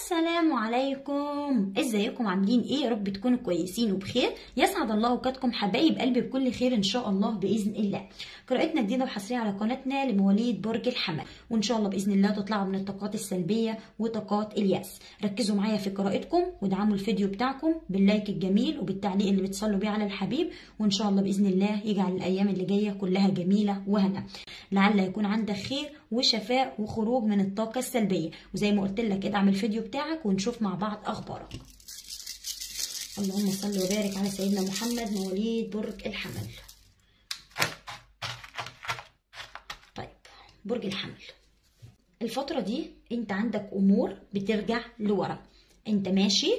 السلام عليكم ازيكم عاملين ايه يا رب تكونوا كويسين وبخير يسعد الله اوقاتكم حبايب قلبي بكل خير ان شاء الله باذن الله قراءتنا جديده وحصريه على قناتنا لمواليد برج الحمل وان شاء الله باذن الله تطلعوا من الطاقات السلبيه وطاقات الياس ركزوا معايا في قراءتكم ودعموا الفيديو بتاعكم باللايك الجميل وبالتعليق اللي بتصلوا بيه على الحبيب وان شاء الله باذن الله يجعل الايام اللي جايه كلها جميله وهنا لعل يكون عندك خير وشفاء وخروج من الطاقه السلبيه وزي ما قلت لك ادعم الفيديو بتاعك ونشوف مع بعض اخبارك اللهم صل وبارك على سيدنا محمد مواليد برج الحمل طيب برج الحمل الفترة دي انت عندك امور بترجع لورا انت ماشي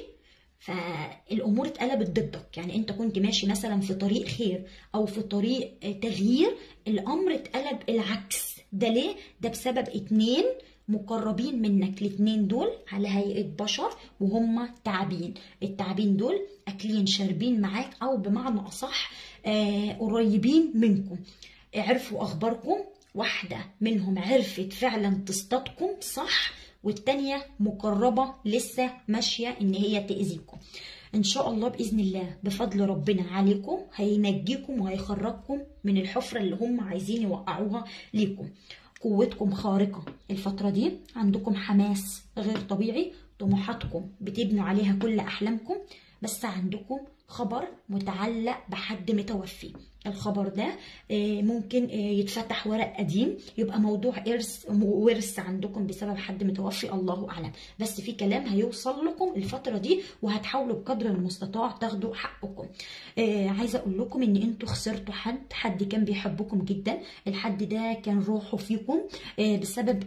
فالامور اتقلبت ضدك يعني انت كنت ماشي مثلا في طريق خير او في طريق تغيير الامر اتقلب العكس ده ليه ده بسبب اتنين مقربين منك الاتنين دول على هيئة بشر وهم تعابين التعابين دول أكلين شاربين معاك أو بمعنى أصح آه قريبين منكم عرفوا أخباركم واحدة منهم عرفت فعلا تصطادكم صح والتانية مقربة لسه ماشية إن هي تأذيكم إن شاء الله بإذن الله بفضل ربنا عليكم هينجيكم وهيخرجكم من الحفرة اللي هم عايزين يوقعوها ليكم قوتكم خارقة الفترة دي عندكم حماس غير طبيعي طموحاتكم بتبنوا عليها كل أحلامكم بس عندكم خبر متعلق بحد متوفي الخبر ده ممكن يتفتح ورق قديم يبقى موضوع ارث ورث عندكم بسبب حد متوفي الله اعلم بس في كلام هيوصل لكم الفتره دي وهتحاولوا بقدر المستطاع تاخدوا حقكم عايزه اقول لكم ان انتوا خسرتوا حد حد كان بيحبكم جدا الحد ده كان روحه فيكم بسبب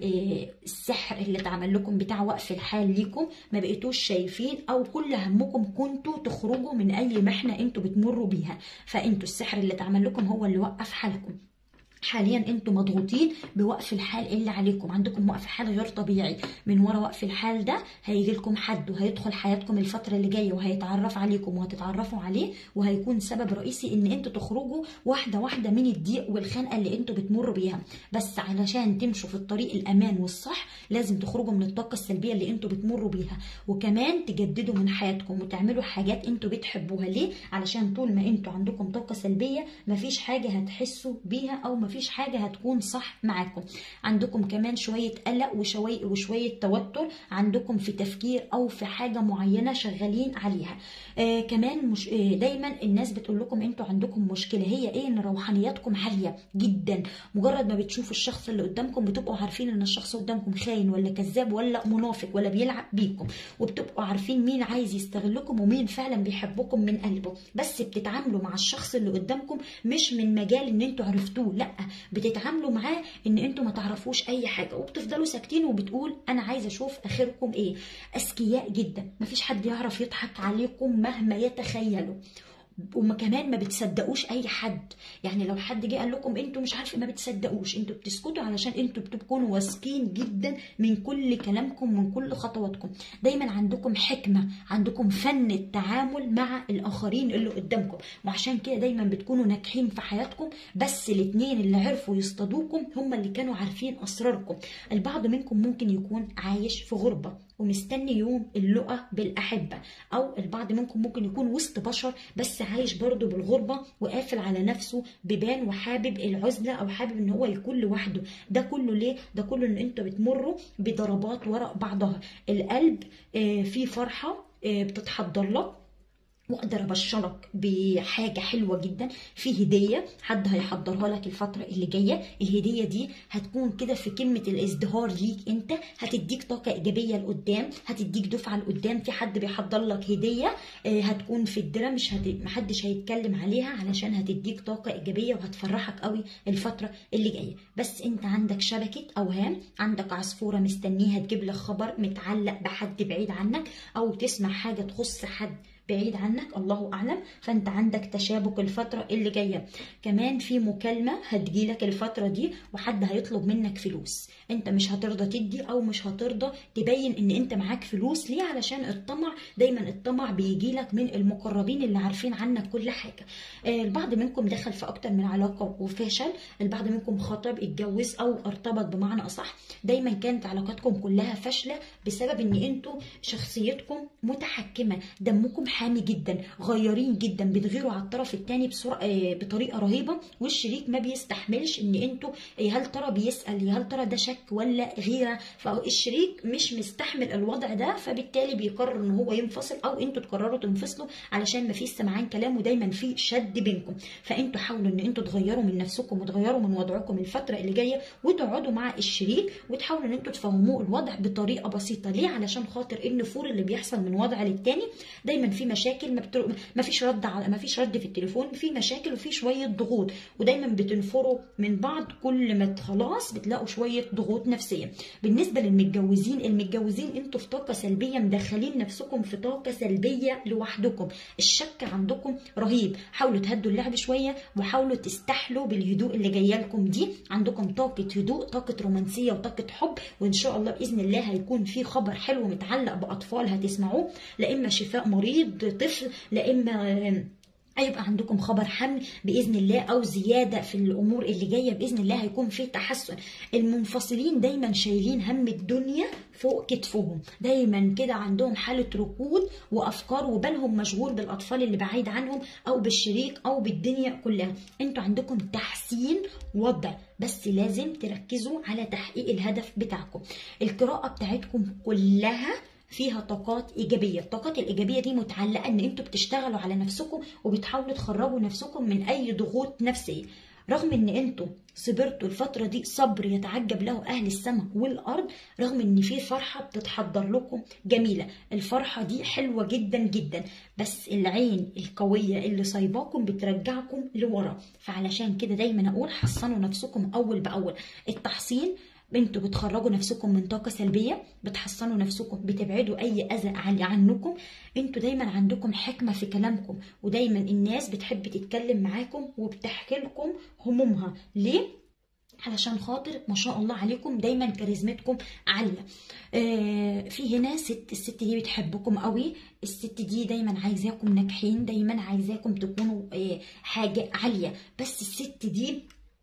السحر اللي اتعمل لكم بتاع وقف الحال ليكم ما بقيتوش شايفين او كل همكم كنتوا تخرجوا من اي محنه انتوا بتمروا بيها فانتوا السحر اللي اتعمل لكم هو اللي وقف حالكم حاليا انتم مضغوطين بوقف الحال اللي عليكم عندكم وقف حال غير طبيعي من ورا وقف الحال ده هيجي لكم حد وهيدخل حياتكم الفتره اللي جايه وهيتعرف عليكم وهتتعرفوا عليه وهيكون سبب رئيسي ان انتوا تخرجوا واحده واحده من الضيق والخنقه اللي انتوا بتمروا بيها بس علشان تمشوا في الطريق الامان والصح لازم تخرجوا من الطاقه السلبيه اللي انتوا بتمروا بيها وكمان تجددوا من حياتكم وتعملوا حاجات انتوا بتحبوها ليه علشان طول ما انتوا عندكم طاقه سلبيه مفيش حاجه هتحسوا بيها او مفيش مفيش حاجة هتكون صح معاكم عندكم كمان شوية قلق وشوية, وشوية توتر عندكم في تفكير أو في حاجة معينة شغالين عليها آه كمان مش آه دايما الناس بتقول لكم انتوا عندكم مشكلة هي ايه ان روحانياتكم عالية جدا مجرد ما بتشوفوا الشخص اللي قدامكم بتبقوا عارفين ان الشخص قدامكم خاين ولا كذاب ولا منافق ولا بيلعب بيكم وبتبقوا عارفين مين عايز يستغلكم ومين فعلا بيحبكم من قلبه بس بتتعاملوا مع الشخص اللي قدامكم مش من مجال ان انتوا عرفتوه لا بتتعاملوا معاه ان انتوا ما تعرفوش اي حاجه وبتفضلوا ساكتين وبتقول انا عايزه اشوف اخركم ايه اذكياء جدا مفيش حد يعرف يضحك عليكم مهما يتخيلوا وكمان ما بتصدقوش اي حد يعني لو حد جه قال لكم انتوا مش عارفه ما بتصدقوش انتوا بتسكتوا علشان انتوا بتكونوا واثقين جدا من كل كلامكم من كل خطواتكم دايما عندكم حكمه عندكم فن التعامل مع الاخرين اللي قدامكم وعشان كده دايما بتكونوا ناجحين في حياتكم بس الاثنين اللي عرفوا يصطادوكم هم اللي كانوا عارفين اسراركم البعض منكم ممكن يكون عايش في غربه ومستني يوم اللقاء بالأحبة أو البعض منكم ممكن يكون وسط بشر بس عايش برضه بالغربة وقافل على نفسه ببان وحابب العزلة أو حابب إن هو يكون لوحده ده كله ليه؟ ده كله إن أنتوا بتمروا بضربات وراء بعضها القلب فيه فرحة بتتحضر لك واقدر ابشرك بحاجه حلوه جدا في هديه حد هيحضرها لك الفتره اللي جايه الهديه دي هتكون كده في قمه الازدهار ليك انت هتديك طاقه ايجابيه لقدام هتديك دفعه لقدام في حد بيحضر لك هديه هتكون في الدره مش هت... محدش هيتكلم عليها علشان هتديك طاقه ايجابيه وهتفرحك قوي الفتره اللي جايه بس انت عندك شبكه اوهام عندك عصفوره مستنيها تجيب لك خبر متعلق بحد بعيد عنك او تسمع حاجه تخص حد بعيد عنك الله اعلم فانت عندك تشابك الفتره اللي جايه كمان في مكالمه هتجيلك الفتره دي وحد هيطلب منك فلوس انت مش هترضى تدي او مش هترضى تبين ان انت معاك فلوس ليه علشان الطمع دايما الطمع بيجيلك من المقربين اللي عارفين عنك كل حاجه آه، البعض منكم دخل في اكتر من علاقه وفشل البعض منكم خطب اتجوز او ارتبط بمعنى اصح دايما كانت علاقاتكم كلها فاشله بسبب ان انتوا شخصيتكم متحكمه دمكم حامي جدا غيارين جدا بتغيروا على الطرف الثاني بسرعه آه، بطريقه رهيبه والشريك ما بيستحملش ان انتوا آه، هل ترى بيسال هل ترى ده شك ولا غيره فالشريك مش مستحمل الوضع ده فبالتالي بيقرر ان هو ينفصل او انتوا تقرروا تنفصلوا علشان ما فيش سمعان كلام ودايما في شد بينكم فانتوا حاولوا ان انتوا تغيروا من نفسكم وتغيروا من وضعكم الفتره اللي جايه وتقعدوا مع الشريك وتحاولوا ان انتوا تفهموه الوضع بطريقه بسيطه ليه علشان خاطر النفور اللي بيحصل من وضع للتاني دايما في مشاكل ما, بتر... ما فيش رد على ما فيش رد في التليفون في مشاكل وفي شويه ضغوط ودايما بتنفروا من بعض كل ما خلاص بتلاقوا شويه ضغوط نفسيه بالنسبه للمتجوزين المتجوزين انتوا في طاقه سلبيه مدخلين نفسكم في طاقه سلبيه لوحدكم الشك عندكم رهيب حاولوا تهدوا اللعب شويه وحاولوا تستحلوا بالهدوء اللي جايه لكم دي عندكم طاقه هدوء طاقه رومانسيه وطاقه حب وان شاء الله باذن الله هيكون في خبر حلو متعلق باطفال هتسمعوه لا اما شفاء مريض طفل لا اما هيبقى عندكم خبر حمل باذن الله او زياده في الامور اللي جايه باذن الله هيكون في تحسن المنفصلين دايما شايلين هم الدنيا فوق كتفهم دايما كده عندهم حاله ركود وافكار وبالهم مشغول بالاطفال اللي بعيد عنهم او بالشريك او بالدنيا كلها انتوا عندكم تحسين وضع بس لازم تركزوا على تحقيق الهدف بتاعكم القراءه بتاعتكم كلها فيها طاقات ايجابيه الطاقات الايجابيه دي متعلقه ان انتوا بتشتغلوا على نفسكم وبتحاولوا تخرجوا نفسكم من اي ضغوط نفسيه رغم ان انتوا صبرتوا الفترة دي صبر يتعجب له أهل السماء والأرض رغم إن في فرحة بتتحضر لكم جميلة الفرحة دي حلوة جدا جدا بس العين القوية اللي صايباكم بترجعكم لورا فعلشان كده دايما أقول حصنوا نفسكم أول بأول التحصين انتوا بتخرجوا نفسكم من طاقه سلبيه بتحصنوا نفسكم بتبعدوا اي اذى عن- عنكم انتوا دايما عندكم حكمه في كلامكم ودايما الناس بتحب تتكلم معاكم وبتحكي لكم همومها ليه علشان خاطر ما شاء الله عليكم دايما كاريزمتكم عاليه آه في هنا ست الست دي بتحبكم قوي الست دي دايما عايزاكم ناجحين دايما عايزاكم تكونوا آه حاجه عاليه بس الست دي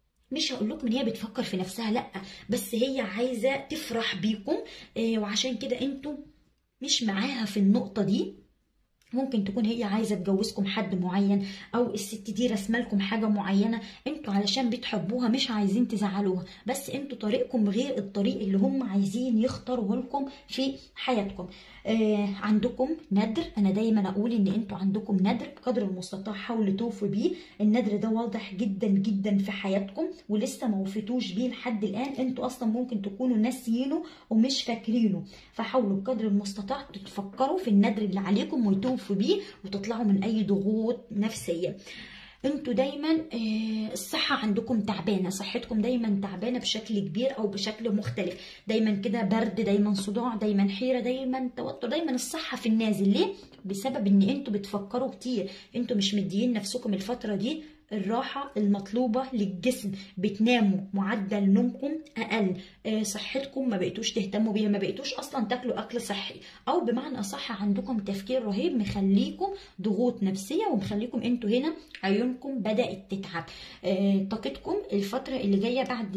مش هقول لكم ان هي بتفكر في نفسها لا بس هي عايزه تفرح بيكم آه، وعشان كده انتوا مش معاها في النقطه دي ممكن تكون هي عايزه تجوزكم حد معين او الست دي رسمه لكم حاجه معينه انتوا علشان بتحبوها مش عايزين تزعلوها بس انتوا طريقكم غير الطريق اللي هم عايزين يختاروه لكم في حياتكم آه عندكم ندر انا دايما اقول ان انتوا عندكم ندر بقدر المستطاع حاولوا توفوا بيه الندر ده واضح جدا جدا في حياتكم ولسه ما وفيتوش بيه لحد الان انتوا اصلا ممكن تكونوا ناسيينه ومش فاكرينه فحاولوا بقدر المستطاع تتفكروا في الندر اللي عليكم وتوفوا بيه وتطلعوا من اي ضغوط نفسيه انتوا دايما آه، الصحة عندكم تعبانة صحتكم دايما تعبانة بشكل كبير او بشكل مختلف دايما كده برد دايما صداع دايما حيرة دايما توتر دايما الصحة في النازل ليه بسبب ان انتوا بتفكروا كتير انتوا مش مديين نفسكم الفترة دي الراحة المطلوبة للجسم بتناموا معدل نومكم أقل آه، صحتكم ما بقيتوش تهتموا بيها ما بقيتوش أصلا تاكلوا أكل صحي أو بمعنى أصح عندكم تفكير رهيب مخليكم ضغوط نفسية ومخليكم انتوا هنا عيونكم بدأت تتعب آه، طاقتكم الفترة اللي جاية بعد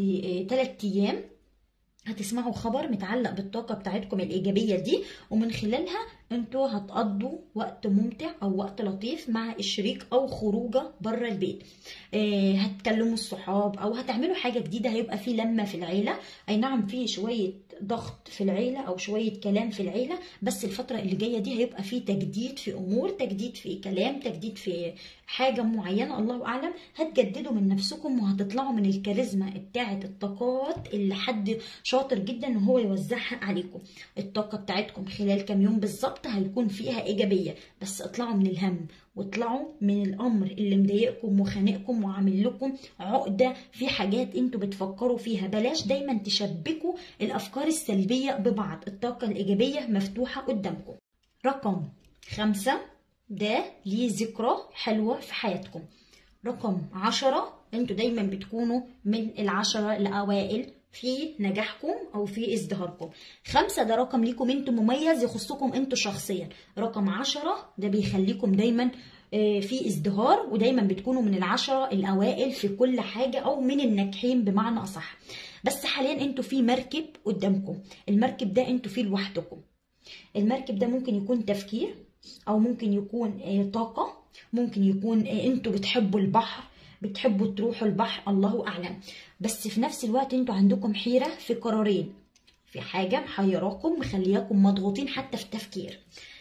3 أيام هتسمعوا خبر متعلق بالطاقة بتاعتكم الإيجابية دي ومن خلالها انتوا هتقضوا وقت ممتع أو وقت لطيف مع الشريك أو خروجة بره البيت آه، هتكلموا الصحاب أو هتعملوا حاجة جديدة هيبقى في لمة في العيلة أي نعم في شوية ضغط في العيلة أو شوية كلام في العيلة بس الفترة اللي جاية دي هيبقى في تجديد في أمور تجديد في كلام تجديد في حاجة معينة الله أعلم هتجددوا من نفسكم وهتطلعوا من الكاريزما بتاعة الطاقات اللي حد شاطر جدا ان هو يوزعها عليكم الطاقة بتاعتكم خلال كام يوم بالظبط هيكون فيها إيجابية بس اطلعوا من الهم واطلعوا من الأمر اللي مضايقكم وخانقكم وعامل لكم عقدة في حاجات انتوا بتفكروا فيها بلاش دايما تشبكوا الأفكار السلبية ببعض الطاقة الإيجابية مفتوحة قدامكم رقم خمسة ده ليه ذكرى حلوة في حياتكم رقم عشرة انتوا دايما بتكونوا من العشرة الأوائل في نجاحكم أو في ازدهاركم خمسة ده رقم ليكم انتوا مميز يخصكم انتوا شخصيا رقم عشرة ده بيخليكم دايما آه، في ازدهار ودايما بتكونوا من العشرة الأوائل في كل حاجة أو من الناجحين بمعنى أصح بس حاليا انتوا في مركب قدامكم المركب ده انتوا فيه لوحدكم المركب ده ممكن يكون تفكير او ممكن يكون آه، طاقه ممكن يكون آه، انتوا بتحبوا البحر بتحبوا تروحوا البحر الله اعلم بس في نفس الوقت انتوا عندكم حيره في قرارين في حاجه محيراكم مخلياكم مضغوطين حتى في التفكير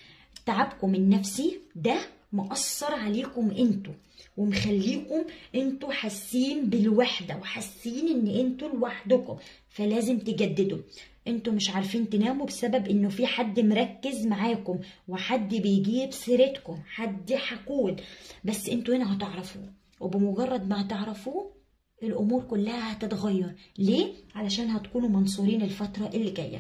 تعبكم النفسي ده مأثر عليكم انتوا ومخليكم انتوا حاسين بالوحدة وحاسين ان انتوا لوحدكم فلازم تجددوا انتوا مش عارفين تناموا بسبب انه في حد مركز معاكم وحد بيجيب سيرتكم حد حقود بس انتوا هنا هتعرفوه وبمجرد ما هتعرفوه الامور كلها هتتغير ليه علشان هتكونوا منصورين الفتره اللي جايه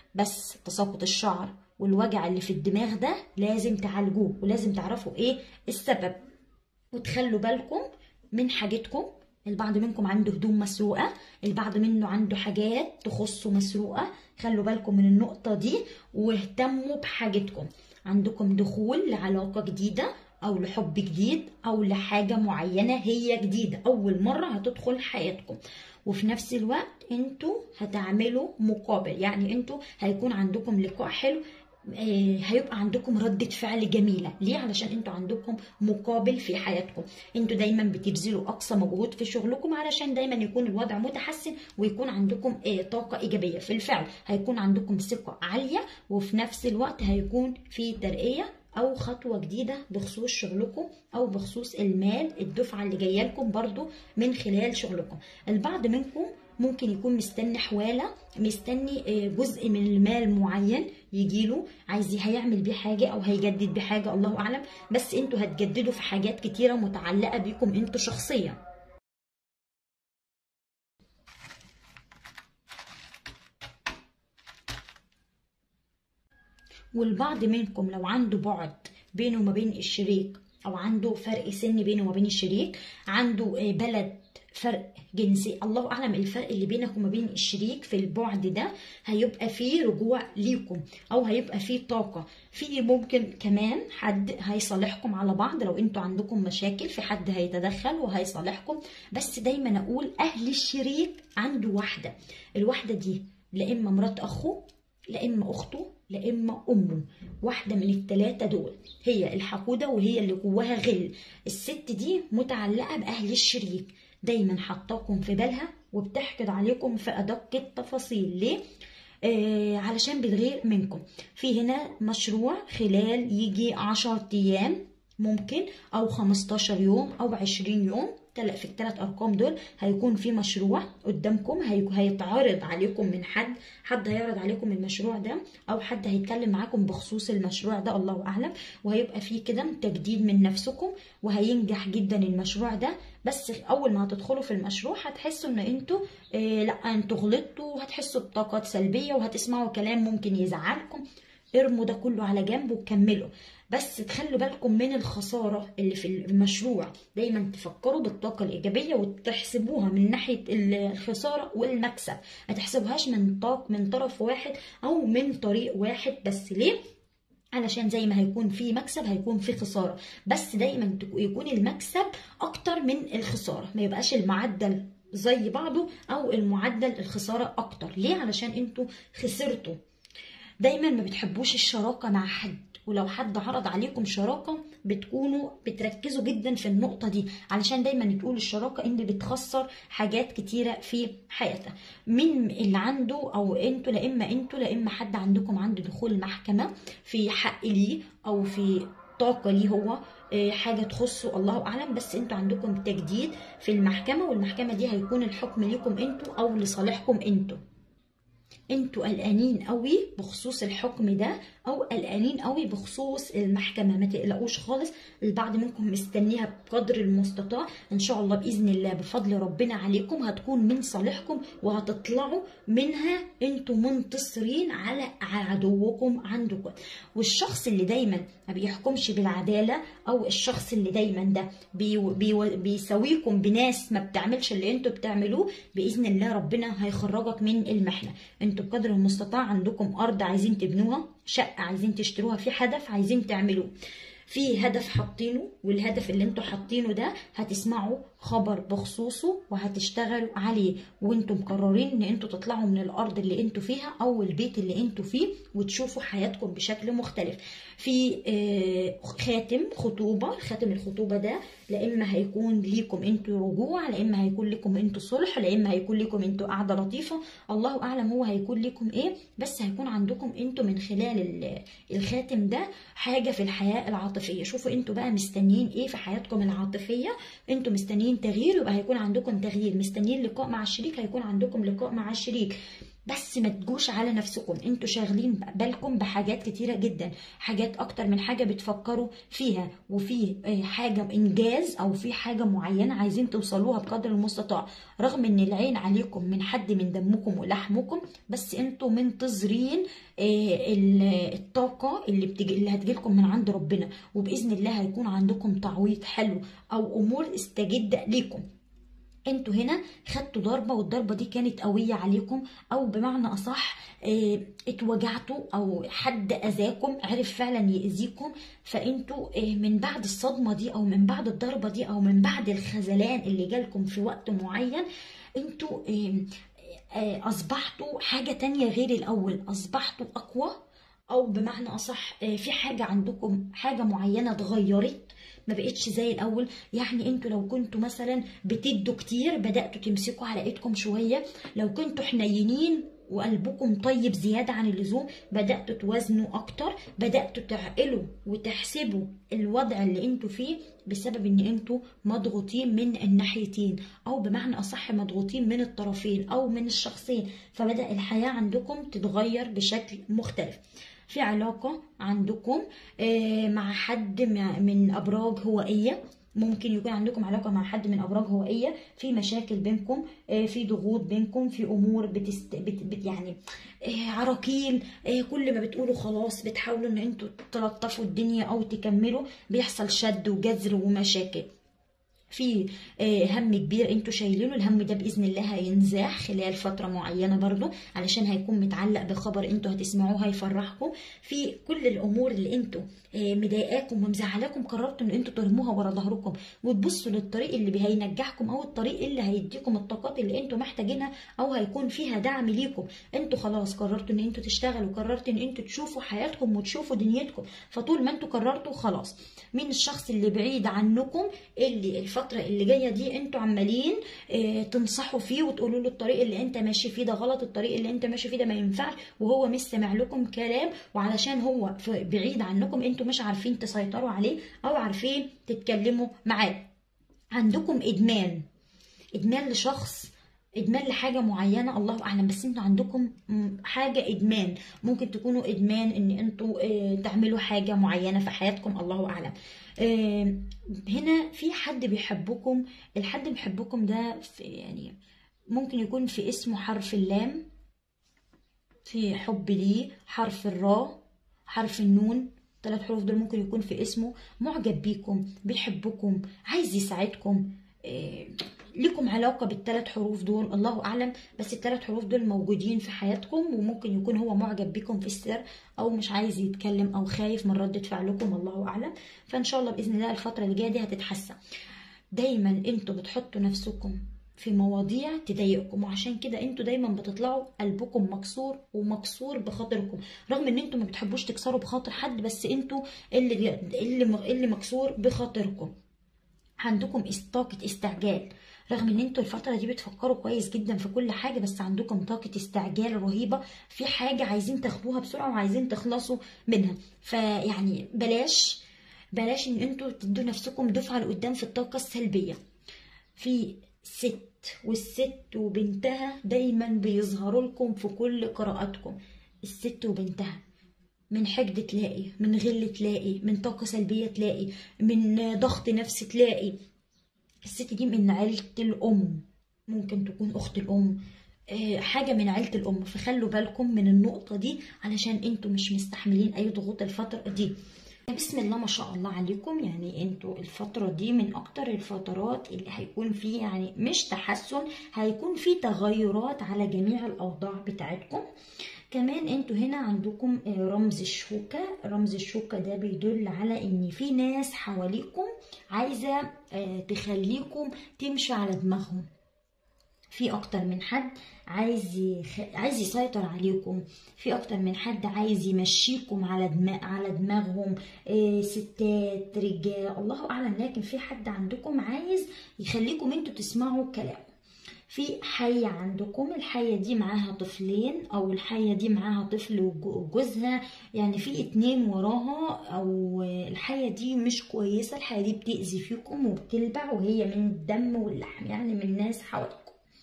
بس تساقط الشعر والوجع اللي في الدماغ ده لازم تعالجوه ولازم تعرفوا ايه السبب وتخلوا بالكم من حاجتكم البعض منكم عنده هدوم مسروقة البعض منه عنده حاجات تخصه مسروقة خلوا بالكم من النقطة دي واهتموا بحاجتكم عندكم دخول لعلاقة جديدة أو لحب جديد أو لحاجة معينة هي جديدة أول مرة هتدخل حياتكم وفي نفس الوقت انتوا هتعملوا مقابل يعني انتوا هيكون عندكم لقاء حلو آه، هيبقى عندكم ردة فعل جميلة ليه علشان انتوا عندكم مقابل في حياتكم انتوا دايما بتبذلوا اقصى مجهود في شغلكم علشان دايما يكون الوضع متحسن ويكون عندكم آه، طاقة ايجابية في الفعل هيكون عندكم ثقة عالية وفي نفس الوقت هيكون في ترقية او خطوه جديده بخصوص شغلكم او بخصوص المال الدفعه اللي جايه لكم برضو من خلال شغلكم البعض منكم ممكن يكون مستني حواله مستني آه، جزء من المال معين يجيله عايز هيعمل بيه حاجه او هيجدد بحاجه الله اعلم بس انتوا هتجددوا في حاجات كتيره متعلقه بيكم انتوا شخصيا والبعض منكم لو عنده بعد بينه وما بين الشريك او عنده فرق سن بينه وما بين الشريك عنده آه، بلد فرق جنسي الله اعلم الفرق اللي بينك وما بين الشريك في البعد ده هيبقى فيه رجوع ليكم او هيبقى فيه طاقه في ممكن كمان حد هيصالحكم على بعض لو انتوا عندكم مشاكل في حد هيتدخل وهيصالحكم بس دايما اقول اهل الشريك عنده واحده الواحده دي لا اما مرات اخوه لا اما اخته لا اما امه واحده من الثلاثه دول هي الحقوده وهي اللي جواها غل الست دي متعلقه باهل الشريك دايما حطاكم في بالها وبتحقد عليكم في ادق التفاصيل ليه آه علشان بتغير منكم في هنا مشروع خلال يجي 10 ايام ممكن او 15 يوم او 20 يوم تل- في الثلاث ارقام دول هيكون في مشروع قدامكم هي- هيتعرض عليكم من حد حد هيعرض عليكم المشروع ده او حد هيتكلم معاكم بخصوص المشروع ده الله اعلم وهيبقى فيه كده تجديد من نفسكم وهينجح جدا المشروع ده بس اول ما هتدخلوا في المشروع هتحسوا ان انتوا آه لا انتوا غلطتوا وهتحسوا بطاقات سلبيه وهتسمعوا كلام ممكن يزعلكم ارموا ده كله على جنب وكملوا بس تخلوا بالكم من الخسارة اللي في المشروع دايما تفكروا بالطاقة الإيجابية وتحسبوها من ناحية الخسارة والمكسب ما تحسبوهاش من طاق من طرف واحد أو من طريق واحد بس ليه؟ علشان زي ما هيكون في مكسب هيكون في خسارة بس دايما تكو- يكون المكسب أكتر من الخسارة ما يبقاش المعدل زي بعضه أو المعدل الخسارة أكتر ليه؟ علشان انتوا خسرتوا دايما ما بتحبوش الشراكة مع حد ولو حد عرض عليكم شراكة بتكونوا بتركزوا جدا في النقطة دي علشان دايما تقول الشراكة ان بتخسر حاجات كتيرة في حياتها مين اللي عنده او انتوا لا اما انتوا لا اما حد عندكم عنده دخول محكمة في حق ليه او في طاقة ليه هو آه، حاجة تخصه الله أعلم بس انتوا عندكم تجديد في المحكمة والمحكمة دي هيكون الحكم ليكم انتوا أو لصالحكم انتوا انتوا قلقانين قوي بخصوص الحكم ده او قلقانين قوي بخصوص المحكمه ما تقلقوش خالص البعض منكم مستنيها بقدر المستطاع ان شاء الله باذن الله بفضل ربنا عليكم هتكون من صالحكم وهتطلعوا منها انتوا منتصرين على عدوكم عندكم والشخص اللي دايما ما بيحكمش بالعداله او الشخص اللي دايما ده بي بي بيساويكم بناس ما بتعملش اللي انتوا بتعملوه باذن الله ربنا هيخرجك من المحنه انتوا بقدر المستطاع عندكم ارض عايزين تبنوها شقه عايزين تشتروها في هدف عايزين تعملوه في هدف حاطينه والهدف اللي انتوا حاطينه ده هتسمعوا خبر بخصوصه وهتشتغلوا عليه وانتم مقررين ان انتوا تطلعوا من الارض اللي انتوا فيها او البيت اللي انتوا فيه وتشوفوا حياتكم بشكل مختلف في خاتم خطوبه خاتم الخطوبه ده لا اما هيكون ليكم انتوا رجوع لا اما هيكون لكم انتوا صلح لا اما هيكون لكم انتوا قعده لطيفه الله اعلم هو هيكون لكم ايه بس هيكون عندكم انتوا من خلال الخاتم ده حاجه في الحياه العاطفيه شوفوا انتوا بقى مستنيين ايه في حياتكم العاطفيه انتوا مستنيين تغيير يبقى هيكون عندكم تغيير مستنيين لقاء مع الشريك هيكون عندكم لقاء مع الشريك بس ما تجوش على نفسكم انتوا شاغلين بالكم بحاجات كتيرة جدا حاجات اكتر من حاجة بتفكروا فيها وفي حاجة انجاز او في حاجة معينة عايزين توصلوها بقدر المستطاع رغم ان العين عليكم من حد من دمكم ولحمكم بس انتوا منتظرين الطاقة اللي بتجي اللي هتجيلكم من عند ربنا وباذن الله هيكون عندكم تعويض حلو او امور استجد ليكم انتوا هنا خدتوا ضربة والضربة دي كانت قوية عليكم او بمعنى اصح اه اتوجعتوا او حد اذاكم عرف فعلا يأذيكم فانتوا اه من بعد الصدمة دي او من بعد الضربة دي او من بعد الخذلان اللي جالكم في وقت معين انتوا اه اصبحتوا حاجة تانية غير الاول اصبحتوا اقوى او بمعنى اصح في حاجة عندكم حاجة معينة اتغيرت ما بقتش زي الاول يعني انتوا لو كنتوا مثلا بتدوا كتير بداتوا تمسكوا على ايدكم شويه لو كنتوا حنينين وقلبكم طيب زيادة عن اللزوم بدأتوا توازنوا أكتر بدأتوا تعقلوا وتحسبوا الوضع اللي انتوا فيه بسبب ان انتوا مضغوطين من الناحيتين او بمعنى اصح مضغوطين من الطرفين او من الشخصين فبدأ الحياة عندكم تتغير بشكل مختلف في علاقة عندكم مع حد من أبراج هوائية ممكن يكون عندكم علاقة مع حد من أبراج هوائية في مشاكل بينكم في ضغوط بينكم في أمور بتست... بت... بت... يعني عراكيل كل ما بتقولوا خلاص بتحاولوا إن أنتوا تلطفوا الدنيا أو تكملوا بيحصل شد وجذر ومشاكل في هم كبير انتوا شايلينه الهم ده باذن الله هينزاح خلال فتره معينه برضو علشان هيكون متعلق بخبر انتوا هتسمعوه هيفرحكم في كل الامور اللي انتوا مضايقاكم ومزعلاكم قررتوا ان انتوا ترموها ورا ظهركم وتبصوا للطريق اللي هينجحكم او الطريق اللي هيديكم الطاقات اللي انتوا محتاجينها او هيكون فيها دعم ليكم انتوا خلاص قررتوا ان انتوا تشتغلوا قررتوا ان انتوا تشوفوا حياتكم وتشوفوا دنيتكم فطول ما انتوا قررتوا خلاص مين الشخص اللي بعيد عنكم اللي الفتره اللي جايه دي انتوا عمالين اه تنصحوا فيه وتقولوا له الطريق اللي انت ماشي فيه ده غلط الطريق اللي انت ماشي فيه ده ما ينفعش وهو مش سامع لكم كلام وعلشان هو بعيد عنكم انتوا مش عارفين تسيطروا عليه او عارفين تتكلموا معاه عندكم ادمان ادمان لشخص ادمان لحاجه معينه الله اعلم بس انتوا عندكم حاجه ادمان ممكن تكونوا ادمان ان انتوا اه تعملوا حاجه معينه في حياتكم الله اعلم اه هنا في حد بيحبكم الحد بيحبكم ده في يعني ممكن يكون في اسمه حرف اللام في حب ليه حرف الراء حرف النون ثلاث حروف دول ممكن يكون في اسمه معجب بيكم بيحبكم عايز يساعدكم إيه لكم علاقة بالثلاث حروف دول الله أعلم بس الثلاث حروف دول موجودين في حياتكم وممكن يكون هو معجب بكم في السر أو مش عايز يتكلم أو خايف من ردة فعلكم الله أعلم فإن شاء الله بإذن الله الفترة اللي جاية دي هتتحسن دايما انتوا بتحطوا نفسكم في مواضيع تضايقكم وعشان كده انتوا دايما بتطلعوا قلبكم مكسور ومكسور بخاطركم رغم ان انتوا ما بتحبوش تكسروا بخاطر حد بس انتوا اللي اللي اللي مكسور بخاطركم عندكم طاقة استعجال رغم ان انتوا الفترة دي بتفكروا كويس جدا في كل حاجة بس عندكم طاقة استعجال رهيبة في حاجة عايزين تاخدوها بسرعة وعايزين تخلصوا منها فيعني بلاش بلاش ان انتوا تدوا نفسكم دفعة لقدام في الطاقة السلبية في ست والست وبنتها دايما بيظهروا لكم في كل قراءاتكم الست وبنتها من حقد تلاقي من غل تلاقي من طاقة سلبية تلاقي من ضغط نفس تلاقي الست دي من عيلة الأم ممكن تكون أخت الأم آه، حاجة من عيلة الأم فخلوا بالكم من النقطة دي علشان انتوا مش مستحملين أي ضغوط الفترة دي بسم الله ما شاء الله عليكم يعني انتوا الفترة دي من اكتر الفترات اللي هيكون فيه يعني مش تحسن هيكون فيه تغيرات على جميع الاوضاع بتاعتكم كمان انتوا هنا عندكم آه، رمز الشوكة رمز الشوكة ده بيدل على ان في ناس حواليكم عايزة آه، تخليكم تمشوا على دماغهم في اكتر من حد عايز يخ... عايز يسيطر عليكم في اكتر من حد عايز يمشيكم على دماغ على دماغهم إيه ستات رجال الله اعلم لكن في حد عندكم عايز يخليكم انتوا تسمعوا كلامه في حية عندكم الحية دي معاها طفلين او الحية دي معاها طفل وج- وجوزها يعني في اتنين وراها او الحية دي مش كويسة الحية دي بتأذي فيكم وبتلبع وهي من الدم واللحم يعني من ناس حواليكم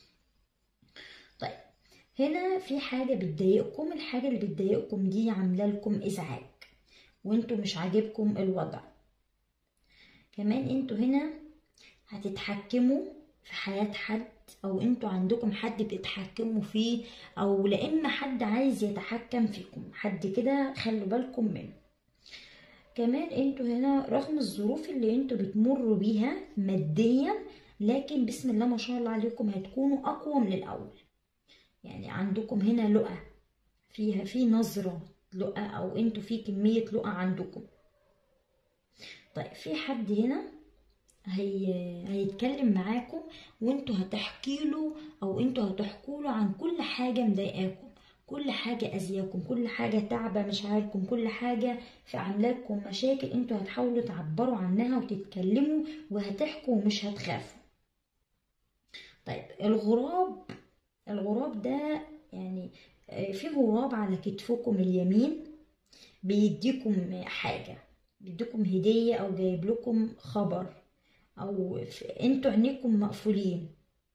طيب هنا في حاجة بتضايقكم الحاجة اللي بتضايقكم دي عاملة لكم إزعاج وانتوا مش عاجبكم الوضع كمان انتوا هنا هتتحكموا في حياة حد او انتوا عندكم حد بتتحكموا فيه او لإما حد عايز يتحكم فيكم حد كده خلوا بالكم منه كمان انتوا هنا رغم الظروف اللي انتوا بتمروا بيها ماديا لكن بسم الله ما شاء الله عليكم هتكونوا اقوى من الاول يعني عندكم هنا لقى فيها في نظرة لقى او انتوا في كمية لقى عندكم طيب في حد هنا هي... هيتكلم معاكم وانتوا هتحكي له او انتوا هتحكوا له عن كل حاجة مضايقاكم كل حاجة أذياكم كل حاجة تعبة مشاعركم كل حاجة في عاملاكم مشاكل انتوا هتحاولوا تعبروا عنها وتتكلموا وهتحكوا ومش هتخافوا طيب الغراب الغراب ده يعني آه، في غراب على كتفكم اليمين بيديكم حاجة بيديكم هدية أو جايب لكم خبر أو في- انتوا عينيكم مقفولين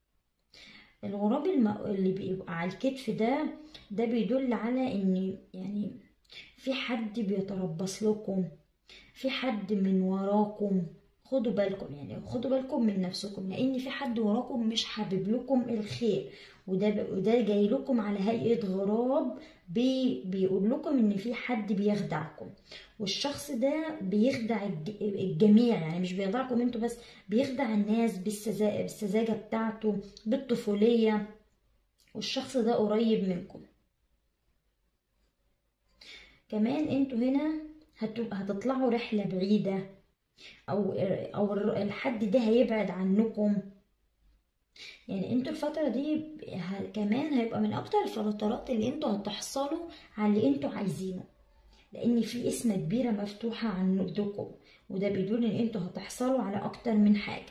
الغراب الم... اللي بيبقى على الكتف ده ده بيدل على ان يعني في حد بيتربص لكم في حد من وراكم خدوا بالكم يعني خدوا بالكم من نفسكم لان في حد وراكم مش حابب لكم الخير وده ب... وده جاي لكم على هيئة غراب بي... بيقول لكم ان في حد بيخدعكم والشخص ده بيخدع الج... الجميع يعني مش بيخدعكم انتوا بس بيخدع الناس بالسذا... بالسذاجة بتاعته بالطفولية والشخص ده قريب منكم كمان انتوا هنا هت- هتطلعوا رحلة بعيدة او او الر- الحد ده هيبعد عنكم يعني انتوا الفترة دي ه- كمان هيبقى من اكتر الفترات اللي انتوا هتحصلوا على اللي انتوا عايزينه لان في اسمة كبيرة مفتوحة عندكم وده بيدل ان انتوا هتحصلوا على اكتر من حاجة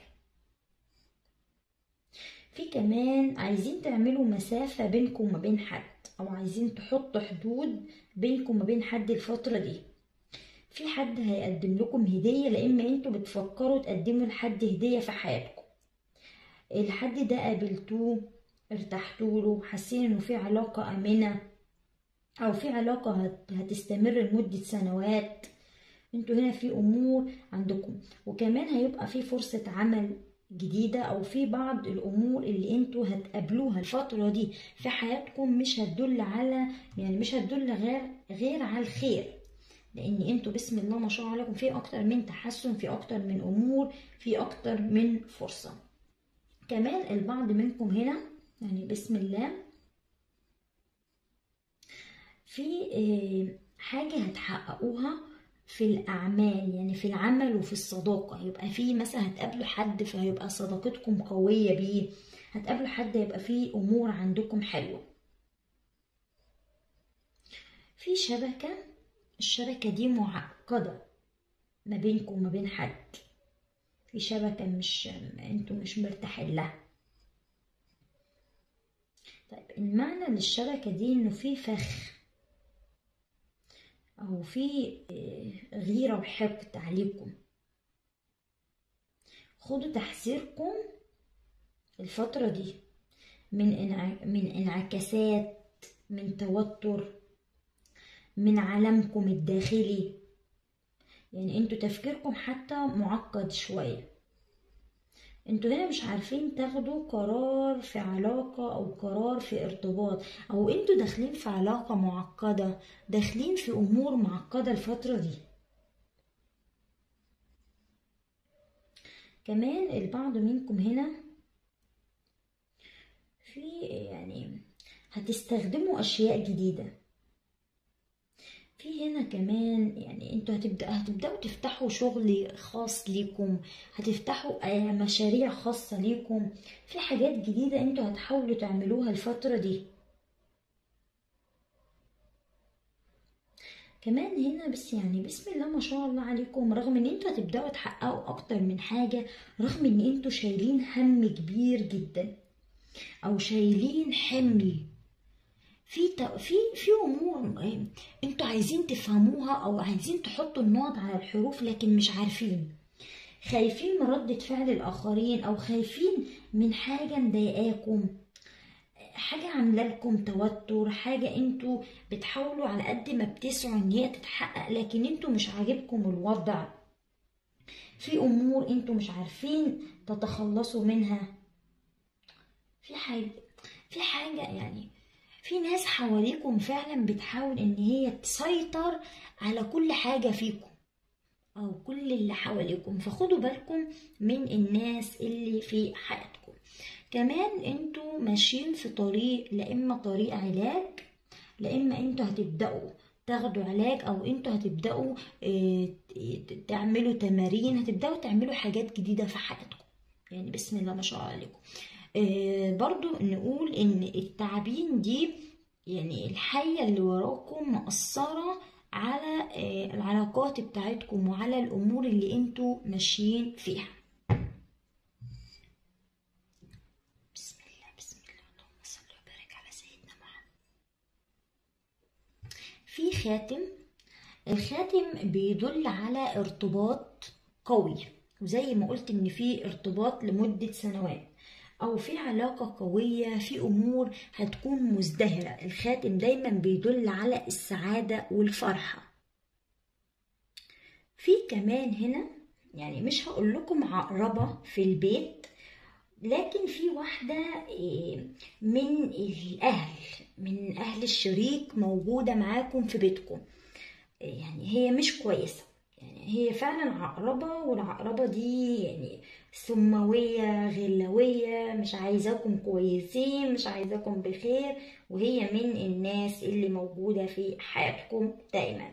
في كمان عايزين تعملوا مسافة بينكم وما بين حد او عايزين تحطوا حدود بينكم وما بين حد الفترة دي في حد هيقدم لكم هدية لإما انتوا بتفكروا تقدموا لحد هدية في حياتكم الحد ده قابلتوه ارتحتوا له حاسين انه في علاقة آمنة او في علاقة هت- هتستمر لمدة سنوات انتوا هنا في امور عندكم وكمان هيبقى في فرصة عمل جديدة او في بعض الامور اللي انتوا هتقابلوها الفترة دي في حياتكم مش هتدل على يعني مش هتدل غير غير على الخير لان انتوا بسم الله ما شاء الله عليكم في اكتر من تحسن في اكتر من امور في اكتر من فرصة كمان البعض منكم هنا يعني بسم الله في آه، حاجة هتحققوها في الأعمال يعني في العمل وفي الصداقة يبقى في مثلا هتقابلوا حد فهيبقى صداقتكم قوية بيه هتقابلوا حد يبقى فيه أمور عندكم حلوة في شبكة الشبكة دي معقدة ما بينكم وما بين حد في شبكة مش انتوا مش مرتاحين لها طيب المعنى للشبكة دي انه في فخ او في آه، غيرة وحقد عليكم خدوا تحذيركم الفترة دي من انع... من انعكاسات من توتر من عالمكم الداخلي يعني انتوا تفكيركم حتى معقد شوية انتوا هنا مش عارفين تاخدوا قرار في علاقة او قرار في ارتباط او انتوا داخلين في علاقة معقدة داخلين في امور معقدة الفترة دي كمان البعض منكم هنا في يعني هتستخدموا اشياء جديدة في هنا كمان يعني انتوا هتبدأ هتبدأوا تفتحوا شغل خاص ليكم هتفتحوا مشاريع خاصة ليكم في حاجات جديدة انتوا هتحاولوا تعملوها الفترة دي كمان هنا بس يعني بسم الله ما شاء الله عليكم رغم ان انتوا هتبدأوا تحققوا اكتر من حاجة رغم ان انتوا شايلين هم كبير جدا او شايلين حمل في في في امور انتوا عايزين تفهموها او عايزين تحطوا النقط على الحروف لكن مش عارفين خايفين من ردة فعل الاخرين او خايفين من حاجة مضايقاكم حاجة عاملة لكم توتر حاجة انتوا بتحاولوا على قد ما بتسعوا ان هي تتحقق لكن انتوا مش عاجبكم الوضع في امور انتوا مش عارفين تتخلصوا منها في حاجة في حاجة يعني في ناس حواليكم فعلا بتحاول ان هي تسيطر على كل حاجة فيكم او كل اللي حواليكم فخدوا بالكم من الناس اللي في حياتكم كمان انتوا ماشيين في طريق لا اما طريق علاج لا اما انتوا هتبدأوا تاخدوا علاج او انتوا هتبدأوا اه تعملوا تمارين هتبدأوا تعملوا حاجات جديدة في حياتكم يعني بسم الله ما شاء الله عليكم آه برضو نقول ان التعابين دي يعني الحية اللي وراكم مأثرة على آه العلاقات بتاعتكم وعلى الامور اللي انتوا ماشيين فيها بسم الله بسم الله اللهم صل وبارك على سيدنا محمد في خاتم الخاتم بيدل على ارتباط قوي وزي ما قلت ان في ارتباط لمدة سنوات او في علاقة قوية في امور هتكون مزدهرة الخاتم دايما بيدل على السعادة والفرحة في كمان هنا يعني مش هقول لكم عقربة في البيت لكن في واحدة من الأهل من أهل الشريك موجودة معاكم في بيتكم يعني هي مش كويسة يعني هي فعلا عقربة والعقربة دي يعني سماوية غلوية مش عايزاكم كويسين مش عايزاكم بخير وهي من الناس اللي موجودة في حياتكم دايما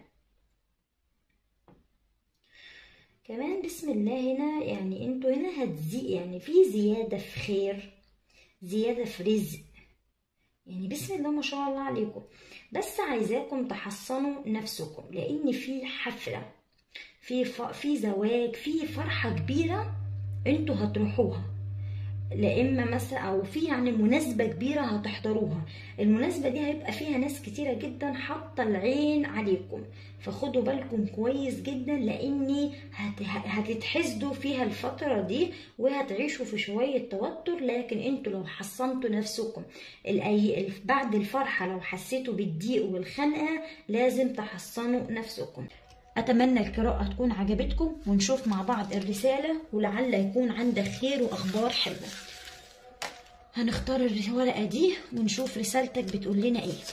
كمان بسم الله هنا يعني انتوا هنا هتزي يعني في زيادة في خير زيادة في رزق يعني بسم الله ما شاء الله عليكم بس عايزاكم تحصنوا نفسكم لان في حفله في ف... في زواج في فرحه كبيره انتوا هتروحوها لا اما مثلا او في يعني مناسبه كبيره هتحضروها المناسبه دي هيبقى فيها ناس كتيره جدا حاطه العين عليكم فخدوا بالكم كويس جدا لاني هت... هتتحسدوا فيها الفتره دي وهتعيشوا في شويه توتر لكن انتوا لو حصنتوا نفسكم الأي... بعد الفرحه لو حسيتوا بالضيق والخنقه لازم تحصنوا نفسكم أتمنى القراءة تكون عجبتكم ونشوف مع بعض الرسالة ولعل يكون عندك خير وأخبار حلوة هنختار الورقة دي ونشوف رسالتك بتقول لنا إيه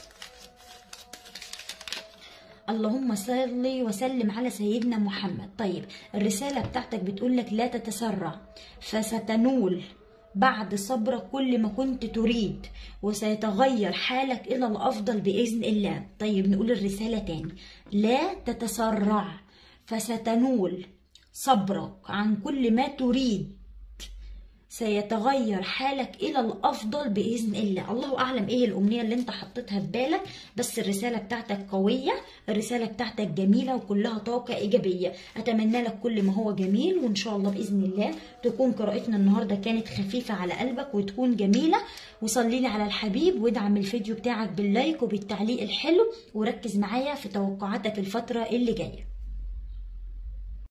اللهم صل وسلم على سيدنا محمد طيب الرسالة بتاعتك بتقول لك لا تتسرع فستنول بعد صبرك كل ما كنت تريد وسيتغير حالك إلى الأفضل بإذن الله طيب نقول الرسالة تاني لا تتسرع فستنول صبرك عن كل ما تريد سيتغير حالك الى الافضل باذن الله الله اعلم ايه الامنيه اللي انت حطيتها في بالك بس الرساله بتاعتك قويه الرساله بتاعتك جميله وكلها طاقه ايجابيه اتمنى لك كل ما هو جميل وان شاء الله باذن الله تكون قراءتنا النهارده كانت خفيفه على قلبك وتكون جميله وصلي لي على الحبيب وادعم الفيديو بتاعك باللايك وبالتعليق الحلو وركز معايا في توقعاتك الفتره اللي جايه